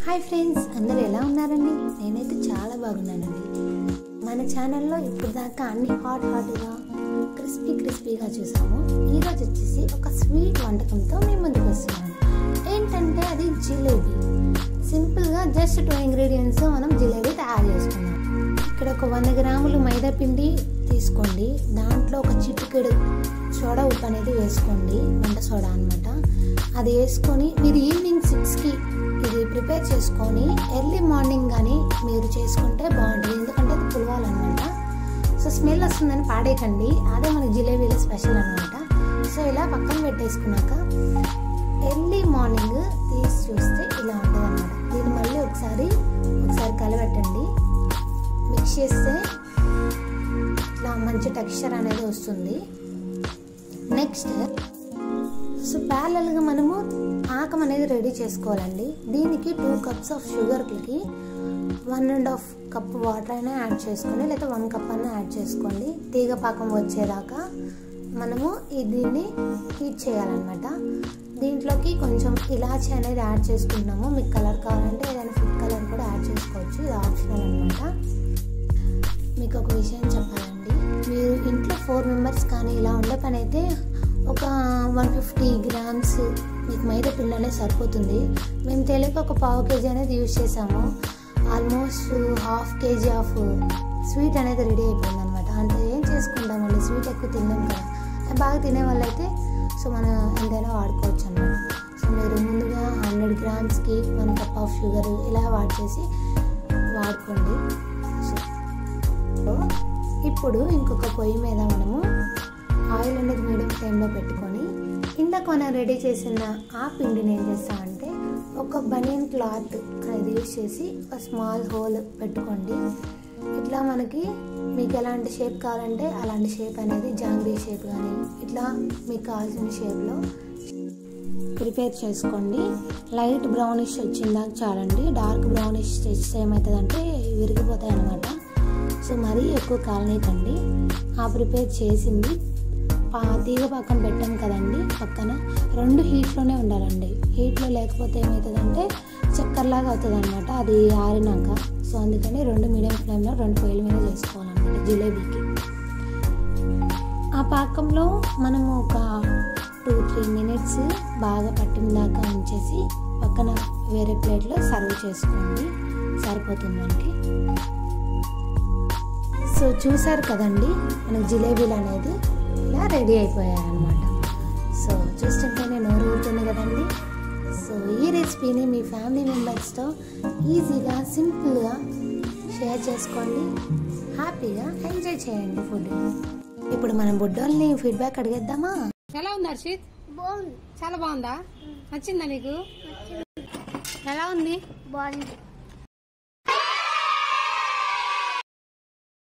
hi friends అందరూ ఎలా ఉన్నారండి నేనైతే చాలా బాగున్నానండి మన ఛానల్లో ఇప్పుడు దాకా అన్ని హాట్ హాట్గా క్రిస్పీ క్రిస్పీగా చూసాము ఈరోజు వచ్చేసి ఒక స్వీట్ వంటకంతో మేము ముందుకు వస్తున్నాము ఏంటంటే అది జిలేబీ సింపుల్గా జస్ట్ టూ ఇంగ్రీడియంట్స్ మనం జిలేబీ తయారు చేసుకున్నాం ఇక్కడ ఒక వంద గ్రాములు మైదా పిండి తీసుకోండి దాంట్లో ఒక చిటికెడు సోడా ఉప్పు అనేది వేసుకోండి వంట సోడా అనమాట అది వేసుకొని మీరు ఈవినింగ్ సిక్స్కి ఇది ప్రిపేర్ చేసుకొని ఎర్లీ మార్నింగ్ కానీ మీరు చేసుకుంటే బాగుంటుంది ఎందుకంటే అది పులవాలన్నమాట సో స్మెల్ వస్తుందని పాడేయకండి అదే మన జిలేబీలో స్పెషల్ అనమాట సో ఇలా పక్కన పెట్టేసుకున్నాక ఎర్లీ మార్నింగ్ తీసి చూస్తే ఇలా ఉంటుంది అనమాట దీన్ని మళ్ళీ ఒకసారి ఒకసారి కలబెట్టండి మిక్స్ చేస్తే ఇట్లా మంచి టెక్స్చర్ అనేది వస్తుంది నెక్స్ట్ సో ప్యారలల్గా మనము పాకం అనేది రెడీ చేసుకోవాలండి దీనికి టూ కప్స్ ఆఫ్ షుగర్కి one and half cup water అయినా యాడ్ చేసుకొని లేదా వన్ కప్ అయినా యాడ్ చేసుకోండి తీగ పాకం వచ్చేదాకా మనము ఈ దీన్ని హీట్ చేయాలన్నమాట దీంట్లోకి కొంచెం ఇలాచి అనేది యాడ్ చేసుకుంటున్నాము మీకు కలర్ కావాలంటే ఏదైనా ఫుడ్ కలర్ కూడా యాడ్ చేసుకోవచ్చు ఇది ఆప్షనల్ అనమాట మీకు ఒక విషయం చెప్పాలండి మీరు ఇంట్లో ఫోర్ మెంబర్స్ కానీ ఇలా ఉండే పని అయితే ఒక వన్ ఫిఫ్టీ గ్రామ్స్ మీకు మైదా పిండి అనేది సరిపోతుంది మేము తెలియక ఒక పావు కేజీ అనేది యూజ్ చేసాము almost half KG of sweet అనేది రెడీ అయిపోయింది అనమాట అంటే ఏం చేసుకుంటామండి స్వీట్ ఎక్కువ తిన్నాం కదా బాగా తినే వాళ్ళైతే సో మనం ఎంతైనా వాడుకోవచ్చు అనమాట సో మీరు ముందుగా హండ్రెడ్ గ్రామ్స్కి వన్ కప్ ఆఫ్ షుగర్ ఇలా వాడ్ చేసి వాడుకోండి సో ఇప్పుడు ఇంకొక పొయ్యి మీద మనము ఆయిల్ అనేది మీడియం ఫ్లేమ్లో పెట్టుకొని ఇందాక మనం రెడీ చేసిన ఆ పిండిని ఏం చేస్తామంటే ఒక బనియన్ క్లాత్ అనేది యూస్ చేసి ఒక స్మాల్ హోల్ పెట్టుకోండి ఇట్లా మనకి మీకు ఎలాంటి షేప్ కావాలంటే అలాంటి షేప్ అనేది జాంగ్రీ షేప్ కానీ ఇట్లా మీకు కావాల్సిన షేప్లో ప్రిపేర్ చేసుకోండి లైట్ బ్రౌనిష్ వచ్చిందాక చాలండి డార్క్ బ్రౌనిష్ చేస్తే ఏమవుతుందంటే విరిగిపోతాయి అనమాట సో మరీ ఎక్కువ కాలనీకండి ఆ ప్రిపేర్ చేసింది పా తీగ పక్కన పెట్టాం కదండి పక్కన రెండు హీట్లోనే ఉండాలండి హీట్లో లేకపోతే ఏమవుతుందంటే చక్కెరలాగా అవుతుంది అనమాట అది ఆరినాక సో అందుకని రెండు మీడియం ఫ్లేమ్లో రెండు పొయ్యిల మీద చేసుకోవాలన్నమాట జిలేబీకి ఆ పాకంలో మనము ఒక టూ త్రీ మినిట్స్ బాగా పట్టిన దాకా ఉంచేసి పక్కన వేరే ప్లేట్లో సర్వ్ చేసుకోండి సరిపోతుంది మనకి సో చూసారు కదండి మనకి జిలేబీలు అనేది ఇలా రెడీ అయిపోయాయన్నమాట సో చూస్తుంటేనే నోరు ఊరుతుంది కదండి సో ఈ రెసిపీని మీ ఫ్యామిలీ మెంబర్స్తో ఈజీగా సింపుల్గా షేర్ చేసుకోండి హ్యాపీగా ఎంజాయ్ చేయండి ఫుడ్ ఇప్పుడు మనం బుడ్డోల్ని ఫీడ్బ్యాక్ అడిగేద్దామా ఎలా ఉంది హర్షిత్ బాగుంది చాలా బాగుందా నచ్చిందా నీకు ఎలా ఉంది బాగుంది